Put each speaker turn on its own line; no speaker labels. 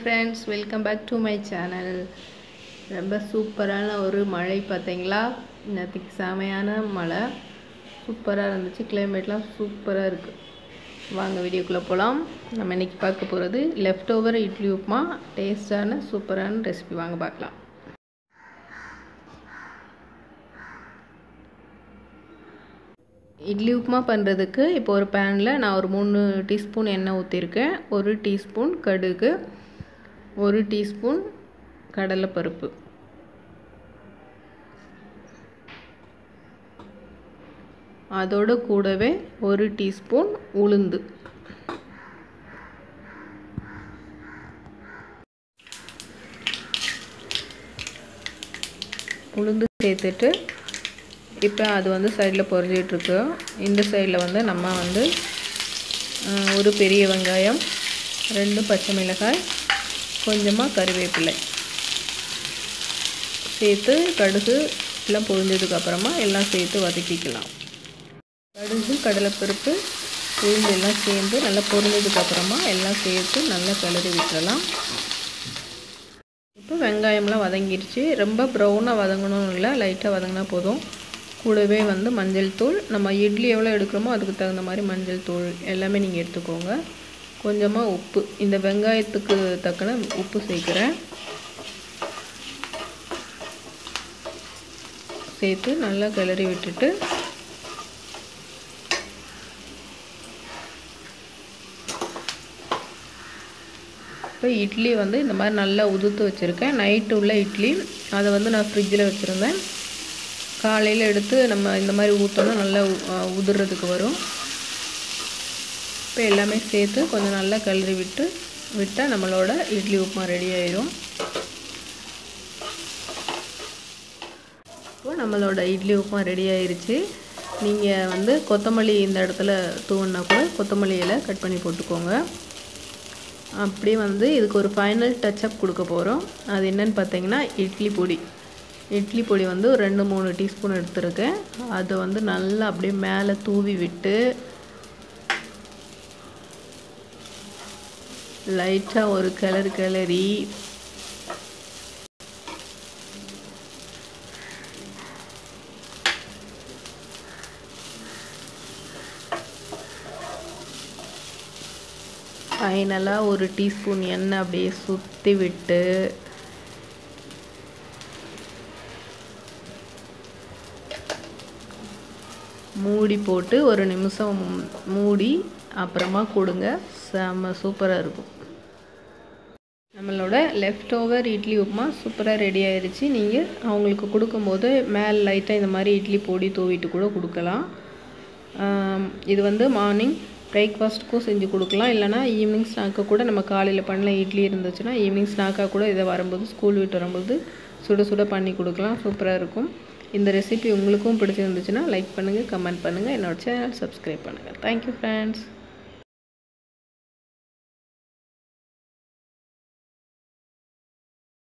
friends welcome back to my channel ரொம்ப சூப்பரான ஒரு மழை பார்த்தீங்களா நேற்றுக்கு செமையான மழை சூப்பராக இருந்துச்சு கிளைமேட்லாம் சூப்பராக இருக்குது வாங்க வீடியோக்குள்ளே போகலாம் நம்ம இன்றைக்கி பார்க்க போகிறது லெஃப்ட் ஓவர் இட்லி உப்புமா டேஸ்டான சூப்பரான ரெசிபி வாங்க பார்க்கலாம் இட்லி உப்புமா பண்ணுறதுக்கு இப்போ ஒரு பேனில் நான் ஒரு மூணு டீஸ்பூன் எண்ணெய் ஊற்றிருக்கேன் ஒரு டீஸ்பூன் கடுகு ஒரு டீஸ்பூன் கடலைப்பருப்பு அதோட கூடவே ஒரு டீஸ்பூன் உளுந்து உளுந்து சேர்த்துட்டு இப்போ அது வந்து சைடில் பொரிஞ்சிட்ருக்கு இந்த சைடில் வந்து நம்ம வந்து ஒரு பெரிய வெங்காயம் ரெண்டு பச்சை மிளகாய் கொஞ்சமாக கறிவேப்பிலை சேர்த்து கடுகு எல்லாம் பொரிஞ்சதுக்கப்புறமா எல்லாம் சேர்த்து வதக்கிக்கலாம் கடுகு கடலைப்பருப்பு உளுந்து எல்லாம் சேர்ந்து நல்லா பொரிஞ்சதுக்கப்புறமா எல்லாம் சேர்த்து நல்லா கிளறி விட்டுறலாம் இப்போ வெங்காயம்லாம் வதங்கிடுச்சு ரொம்ப ப்ரௌனாக வதங்கணும் இல்லை லைட்டாக வதங்கினா போதும் கூடவே வந்து மஞ்சள் தூள் நம்ம இட்லி எவ்வளோ எடுக்கிறோமோ அதுக்கு தகுந்த மாதிரி மஞ்சள் தூள் எல்லாமே நீங்கள் எடுத்துக்கோங்க கொஞ்சமாக உப்பு இந்த வெங்காயத்துக்கு தக்கன உப்பு சேர்க்குறேன் சேர்த்து நல்லா கிளறி விட்டுட்டு இப்போ இட்லி வந்து இந்த மாதிரி நல்லா உதுத்து வச்சுருக்கேன் நைட்டு உள்ள இட்லி அதை வந்து நான் ஃப்ரிட்ஜில் வச்சுருந்தேன் காலையில் எடுத்து நம்ம இந்த மாதிரி ஊற்றோன்னா நல்லா உதுறதுக்கு வரும் இப்போ எல்லாமே சேர்த்து கொஞ்சம் நல்லா கிளறி விட்டு விட்டால் நம்மளோட இட்லி உப்புமா ரெடி ஆயிரும் இப்போ நம்மளோட இட்லி உப்புமா ரெடி ஆயிருச்சு நீங்கள் வந்து கொத்தமல்லி இந்த இடத்துல தூவினா கூட கொத்தமல்லி இலை கட் பண்ணி போட்டுக்கோங்க அப்படியே வந்து இதுக்கு ஒரு ஃபைனல் டச்சப் கொடுக்க போகிறோம் அது என்னன்னு பார்த்தீங்கன்னா இட்லி பொடி இட்லி பொடி வந்து ஒரு ரெண்டு மூணு டீஸ்பூன் எடுத்துருக்கேன் அதை வந்து நல்லா அப்படியே மேலே தூவி விட்டு லைட்டாக ஒரு கிளறு கிளறி ஃபைனலாக ஒரு டீஸ்பூன் எண்ணெய் அப்படியே சுற்றி விட்டு மூடி போட்டு ஒரு நிமிஷம் மூடி அப்புறமா கொடுங்க செம்ம சூப்பராக இருக்கும் நம்மளோட லெஃப்ட் ஓவர் இட்லி உப்புமா சூப்பராக ரெடி ஆயிடுச்சு நீங்கள் அவங்களுக்கு கொடுக்கும்போது மேலே லைட்டாக இந்த மாதிரி இட்லி பொடி தூவிட்டு கூட கொடுக்கலாம் இது வந்து மார்னிங் பிரேக்ஃபாஸ்ட்டுக்கும் செஞ்சு கொடுக்கலாம் இல்லைனா ஈவினிங் ஸ்நாக்காக கூட நம்ம காலையில் பண்ணல இட்லி இருந்துச்சுன்னா ஈவினிங் ஸ்நாக்காக கூட இதை வரும்போது ஸ்கூல் விட்டு வரும்போது சுட சுட பண்ணி கொடுக்கலாம் சூப்பராக இருக்கும் இந்த ரெசிபி உங்களுக்கும் பிடிச்சிருந்துச்சுன்னா லைக் பண்ணுங்கள் கமெண்ட் பண்ணுங்கள் என்னோடய சேனல் சப்ஸ்கிரைப் பண்ணுங்கள் தேங்க்யூ ஃப்ரெண்ட்ஸ்